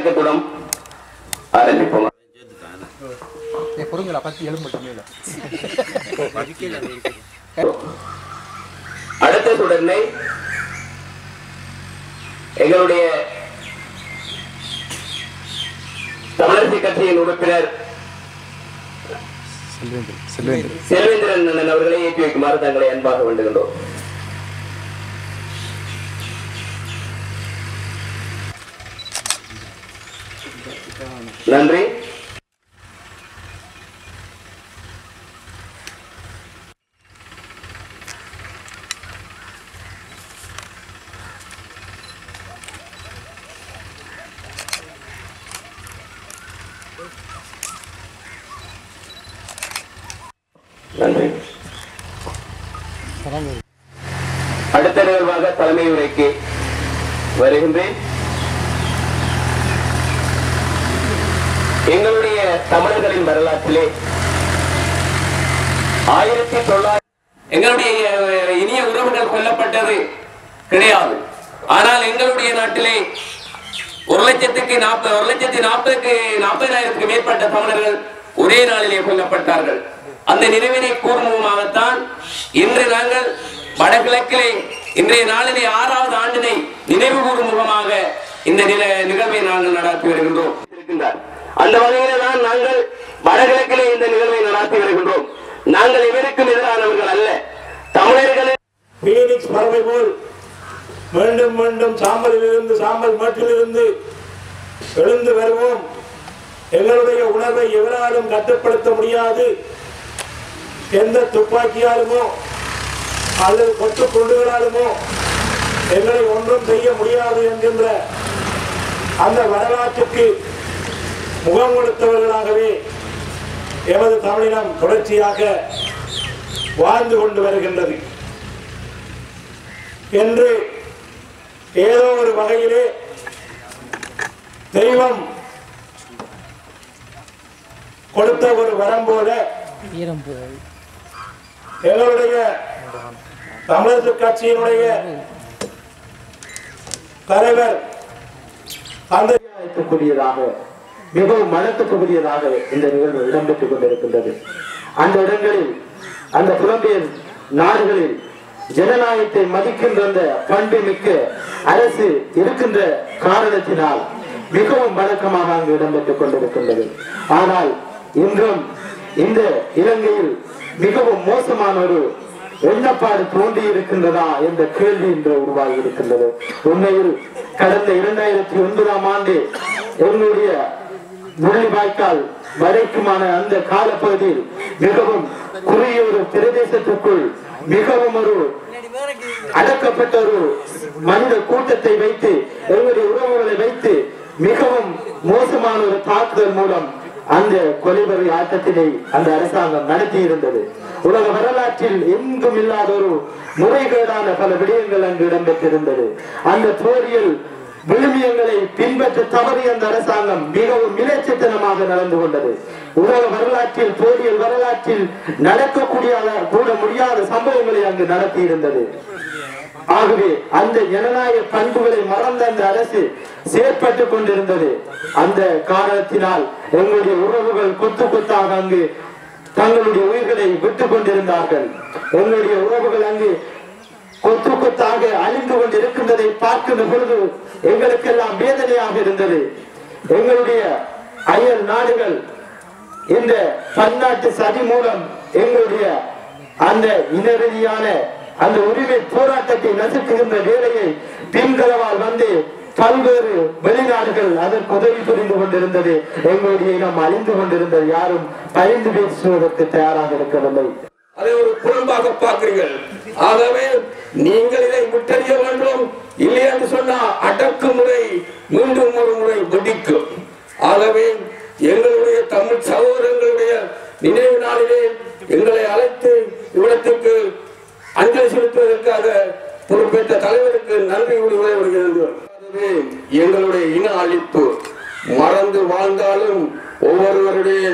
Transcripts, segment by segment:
இலக்கத்துடன் ஆரம்பிப்போம் பொறுங்களா பத்து எலும்பு மேல அடுத்த தொடர்னை எங்களுடைய தமிழரசு கட்சியின் உறுப்பினர் செல்வேந்திரன் செல்வேந்திரன் செல்வேந்திரன் அண்ணன் அவர்களை ஏற்றி வைக்குமாறு தங்களை அன்பாக வேண்டுகின்றோம் நன்றி நன்றி அடுத்த நிகழ்வாக தலைமை உரைக்கு வருகின்றேன் எங்களுடைய தமிழர்களின் வரலாற்றிலே ஆயிரத்தி தொள்ளாயிரம் எங்களுடைய அஹ், இனிய உறவுகள் கொல்லப்பட்டது கிடையாது ஆனால் எங்களுடைய நாட்டிலே ஒரு லட்சத்துக்கு நாற்பது ஒரு லட்சத்தி நாற்பதுக்கு நாற்பதாயிரத்துக்கு மேற்பட்ட தமிழர்கள் ஒரே நாளிலே கொல்லப்பட்டார்கள் அந்த நினைவினை கூர்முகமாகத்தான் இன்று நாங்கள் வடகிழக்கிலே இன்றைய நாளிலே ஆறாவது ஆண்டினை நினைவு கூறும் முகமாக இந்த நில நிகழ்வை நாங்கள் நடத்தி வருகின்றோம் இருக்கின்றார். அந்த வகையில தான் நாங்கள் வடகிழக்கிலே இந்த நிகழ்வை நடத்தி வருகின்றோம் நாங்கள் இவருக்கும் எதிரானவர்கள் அல்ல தமிழர்களை பீனிக்ஸ் பறவை போல் மீண்டும் மீண்டும் சாம்பலில் இருந்து சாம்பல் மேட்டிலிருந்து எழுந்து வருவோம் எங்களுடைய உணர்வை எவராலும் கட்டுப்படுத்த முடியாது எந்த துப்பாக்கியாலுமோ அல்லது கொத்து குண்டுகளாலுமோ எங்களை ஒன்றும் செய்ய முடியாது என்கின்ற அந்த வரலாற்றுக்கு முகம் கொடுத்தவர்களாகவே எமது தமிழினம் தொடர்ச்சியாக வாழ்ந்து கொண்டு வருகின்றது என்று ஏதோ ஒரு வகையிலே தெய்வம் கொடுத்த ஒரு வரம் போல எங்களுடைய தமிழரசு கட்சியினுடைய தலைவர் அந்த கூடியதாக மிகவும் மனத்துக்குரியதாக இந்த நிகழ்வு இடம்பெற்றுக் கொண்டிருக்கின்றது அந்த இடங்களில் அந்த புலம்பெயர் நாடுகளில் ஜனநாயகத்தை மதிக்கின்ற அந்த பண்பு மிக்க அரசு இருக்கின்ற காரணத்தினால் மிகவும் வழக்கமாக அங்கு இடம்பெற்றுக் கொண்டிருக்கின்றது ஆனால் இன்றும் இந்த இலங்கையில் மிகவும் மோசமான ஒரு எண்ணப்பாடு தோன்றி இருக்கின்றதா என்ற கேள்வி இன்று உருவாகி இருக்கின்றது உண்மையில் கடந்த இரண்டாயிரத்தி ஒன்பதாம் ஆண்டு எங்களுடைய முள்ளிவாய்க்கால் வரைக்குமான அந்த காலப்பகுதியில் மிகவும் குறுகிய ஒரு பிரதேசத்துக்குள் மிகவும் ஒரு அடக்கப்பட்ட ஒரு மனித கூட்டத்தை வைத்து எங்களுடைய உறவுகளை வைத்து மிகவும் மோசமான ஒரு தாக்குதல் மூலம் அந்த கொலைவரி ஆட்டத்தினை அந்த அரசாங்கம் நடத்தி இருந்தது உலக வரலாற்றில் எங்கும் இல்லாத ஒரு முறைகேடான பல விடயங்கள் அங்கு இடம்பெற்றிருந்தது அந்த போரில் விழுமியங்களை பின்பற்ற தவறிய அந்த அரசாங்கம் மிகவும் மிகச்சித்தனமாக நடந்து கொண்டது உலக வரலாற்றில் போரியல் வரலாற்றில் நடக்கக்கூடிய கூட முடியாத சம்பவங்களை அங்கு நடத்தி இருந்தது ஆகவே அந்த ஜனநாயக பண்புகளை மறந்த அந்த அரசு செயற்பட்டுக் கொண்டிருந்தது அந்த காரணத்தினால் எங்களுடைய உறவுகள் கொத்து கொத்தாக அங்கு தங்களுடைய உயிர்களை விட்டுக் கொண்டிருந்தார்கள் எங்களுடைய உறவுகள் அங்கு கொத்து கொத்தாக அழிந்து கொண்டிருக்கின்றதை பார்க்கின்ற பொழுது எங்களுக்கெல்லாம் வேதனையாக இருந்தது எங்களுடைய அயல் நாடுகள் இந்த பன்னாட்டு சதி மூலம் எங்களுடைய அந்த இனரீதியான அந்த உரிமை போராட்டத்தை நசுக்குகின்ற வேலையை பின்களவால் வந்து பல்வேறு வெளிநாடுகள் அதற்கு உதவி புரிந்து கொண்டிருந்தது எங்களுடைய இனம் அழிந்து கொண்டிருந்தது யாரும் பரிந்து பேசுவதற்கு தயாராக இருக்கவில்லை அதை ஒரு புறம்பாக பார்க்கிறீர்கள் ஆகவே நீங்கள் இதை விட்டறிய வேண்டும் இல்லை என்று சொன்னா அடக்குமுறை மீண்டும் ஒரு முறை வெடிக்கும் ஆகவே எங்களுடைய தமிழ் சகோதரங்களுடைய நினைவு நாளிலே எங்களை அழைத்து இவ்விடத்துக்கு அஞ்சலி செலுத்துவதற்காக பொறுப்பேற்ற தலைவருக்கு நன்றி கூறி வருகிறது ஆகவே எங்களுடைய இன அழிப்பு மறந்து வாழ்ந்தாலும் ஒவ்வொருவருடைய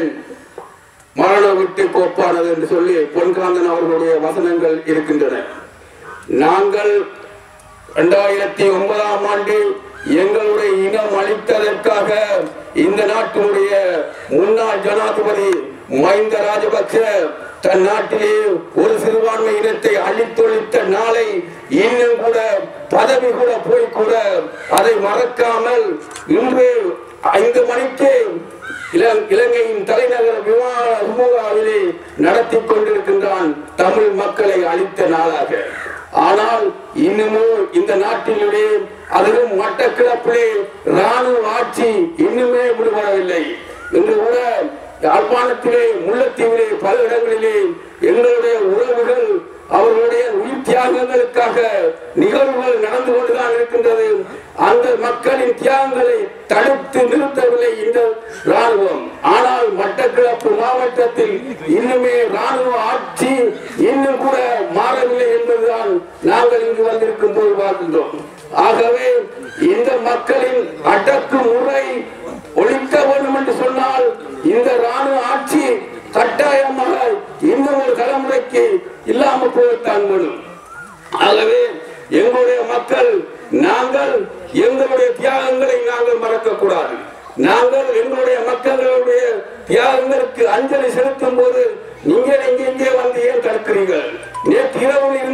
மரணம் விட்டு கோப்பானது என்று சொல்லி பொன்காந்தன் அவர்களுடைய வசனங்கள் இருக்கின்றன நாங்கள் இரண்டாயிரத்தி ஒன்பதாம் ஆண்டு எங்களுடைய இனம் அளித்ததற்காக இந்த நாட்டினுடைய முன்னாள் ஜனாதிபதி மஹிந்த ராஜபக்ச தன் நாட்டிலே ஒரு சிறுபான்மை இனத்தை அழித்தொழித்த நாளை இன்னும் கூட பதவி கூட போய் கூட அதை மறக்காமல் இன்று ஐந்து மணிக்கு இலங்- இலங்கையின் தலைநகர் விமான விமானாவிலே நடத்தி கொண்டிருக்கின்றான் தமிழ் மக்களை அழித்த நாளாக ஆனால் இன்னமும் இந்த நாட்டினுடைய அதிலும் மட்டக்கிழப்பிலே ராணுவ ஆட்சி இன்னுமே விடுபடவில்லை இன்று கூட யாழ்ப்பாணத்திலே முல்லைத்தீவிலே பல இடங்களிலே எங்களுடைய உறவுகள் அவர்களுடைய உயிர் தியாகங்களுக்காக நிகழ்வுகள் நடந்து கொண்டுதான் இருக்கின்றது அந்த மக்களின் தியாகங்களை தடுத்து நிறுத்தவில்லை இந்த ராணுவம் ஆனால் மட்டக்கிழப்பு மாவட்டத்தில் இன்னுமே ராணுவ ஆட்சி இன்னும் கூட மாறவில்லை என்பதுதான் நாங்கள் இங்கு வந்திருக்கும் போது பார்க்கின்றோம் ஆகவே இந்த மக்களின் அடக்கு முறை ஒழிக்க வேண்டும் என்று சொன்னால் இந்த ராணுவ ஆட்சி கட்டாயமாக இன்னும் ஒரு தலைமுறைக்கு இல்லாமல் போய்த்தான் வேணும் ஆகவே எங்களுடைய மக்கள் நாங்கள் எங்களுடைய தியாகங்களை நாங்கள் மறக்க கூடாது நாங்கள் எங்களுடைய மக்களுடைய தியாகங்களுக்கு அஞ்சலி செலுத்தும் போது நீங்கள் இங்கே இங்கே வந்து ஏன் தடுக்கிறீர்கள் நேற்று இரவு